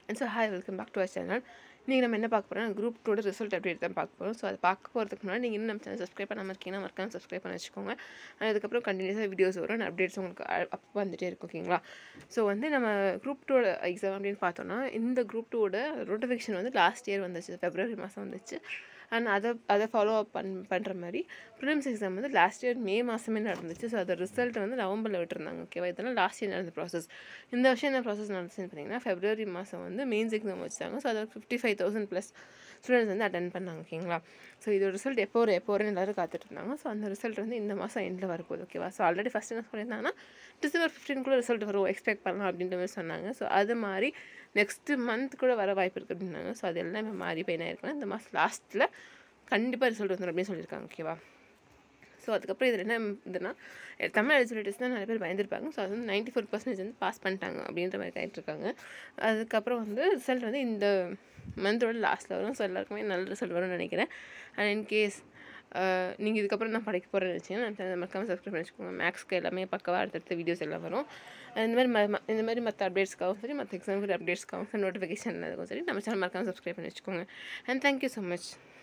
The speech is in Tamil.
and so hi welcome back to our channel நீங்கள் நம்ம என்ன பார்க்க போகிறோம் குரூப் டூட ரிசல்ட் அப்டேட் தான் பார்க்க போகிறோம் ஸோ அதை பார்க்க போகிறதுக்கு முன்னாடி நீங்கள் இன்னும் நம்ம சேனல் சப்ஸ்கிரைப் பண்ணாமல் இருக்கீங்கன்னா மறக்காம சப்ஸ்கிரைப் பண்ணி வச்சுக்கோங்க And அதுக்கப்புறம் கண்டினியூஸாக வீடியோஸ் வரும் அப்டேட்ஸ் உங்களுக்கு அப்போ வந்துட்டே இருக்கும் ஓகேங்களா ஸோ வந்து நம்ம குரூப் டூட எக்ஸாம் அப்படின்னு பார்த்தோன்னா இந்த குரூப் டூவோட நோட்டிஃபிகேஷன் வந்து லாஸ்ட் இயர் வந்துச்சு ஃபெப்ரவரி மாதம் வந்துச்சு அண்ட் அதை அதை ஃபாலோ அப் பண் பண்ணுற மாதிரி ப்ரிலிம்ஸ் எக்ஸாம் வந்து லாஸ்ட் இயர் மே மாதமே நடந்துச்சு ஸோ அதோட ரிசல்ட் வந்து நவம்பரில் விட்டுருந்தாங்க ஓகேவா இதெல்லாம் லாஸ்ட் இயர் நடந்த ப்ராசஸ் இந்த வருஷம் என்ன ப்ராசஸ் நடந்துச்சுன்னு பார்த்தீங்கன்னா ஃபெப்ரவரி மாதம் வந்து மெயின்ஸ் எக்ஸாம் வச்சாங்க ஸோ அதை fifty five thousand plus students வந்து அட்டன் பண்ணாங்க ஓகேங்களா ஸோ இதோட ரிசல்ட் எப்போ வரும் எப்போ வரும் எல்லோரும் காத்துட்டு இருந்தாங்க ஸோ அந்த ரிசல்ட் வந்து இந்த மாதம் எண்டில் வரப்போகுது ஓகேவா ஸோ ஆல்ரெடி ஃபஸ்ட் என்ன சொல்லியிருந்தாங்கன்னா டிசம்பர் ஃபிஃப்டீன் ரிசல்ட் வரும் எக்ஸ்பெக்ட் பண்ணலாம் அப்படின்ற மாதிரி சொன்னாங்க ஸோ அது மாதிரி நெக்ஸ்ட்டு மந்த் கூட வர வாய்ப்பு இருக்குது அப்படின்னாங்க ஸோ அது எல்லாமே மாறி போய் என்ன இருக்குன்னா இந்த மாதம் லாஸ்ட்டில் கண்டிப்பாக ரிசல்ட் வந்துடும் அப்படின்னு சொல்லியிருக்காங்க ஓகேவா ஸோ அதுக்கப்புறம் இதில் என்ன இதுனா தமிழ் எலிஜிபிலிட்டிஸ் தான் நிறைய பேர் பயந்துருப்பாங்க ஸோ அது வந்து நைன்ட்டி ஃபோர் பர்சன்டேஜ் வந்து பாஸ் பண்ணிட்டாங்க அப்படின்ற மாதிரி ஆகிட்டுருக்காங்க அதுக்கப்புறம் வந்து ரிசல்ட் வந்து இந்த மந்தோட லாஸ்ட்டில் வரும் ஸோ எல்லாருக்குமே நல்ல ரிசல்ட் வரும்னு நினைக்கிறேன் அண்ட் இன்கேஸ் நீங்கள் இதுக்கப்புறம் நான் படிக்க போகிறேன்னு நினச்சிங்கன்னா நான் சேனல் மறக்காமல் சப்ஸ்கிரைப் பண்ணி வச்சுக்கோங்க மேக்ஸ்க்கு எல்லாமே பக்கவாக அடுத்தடுத்த வீடியோஸ் எல்லாம் வரும் இந்த மாதிரி ம ம- இந்த மாதிரி மற்ற அப்டேட்ஸ்க்காகவும் சரி மற்ற எக்ஸாமுக்கு அப்டேட்ஸ்க்காகவும் சரி நோட்டிஃபிகேஷன் இருக்கும் சரி நம்ம சேனல் மறக்காமல் சப்ஸ்கிரைப் பண்ணி வச்சுக்கோங்க அண்ட் தேங்க்யூ ஸோ மச்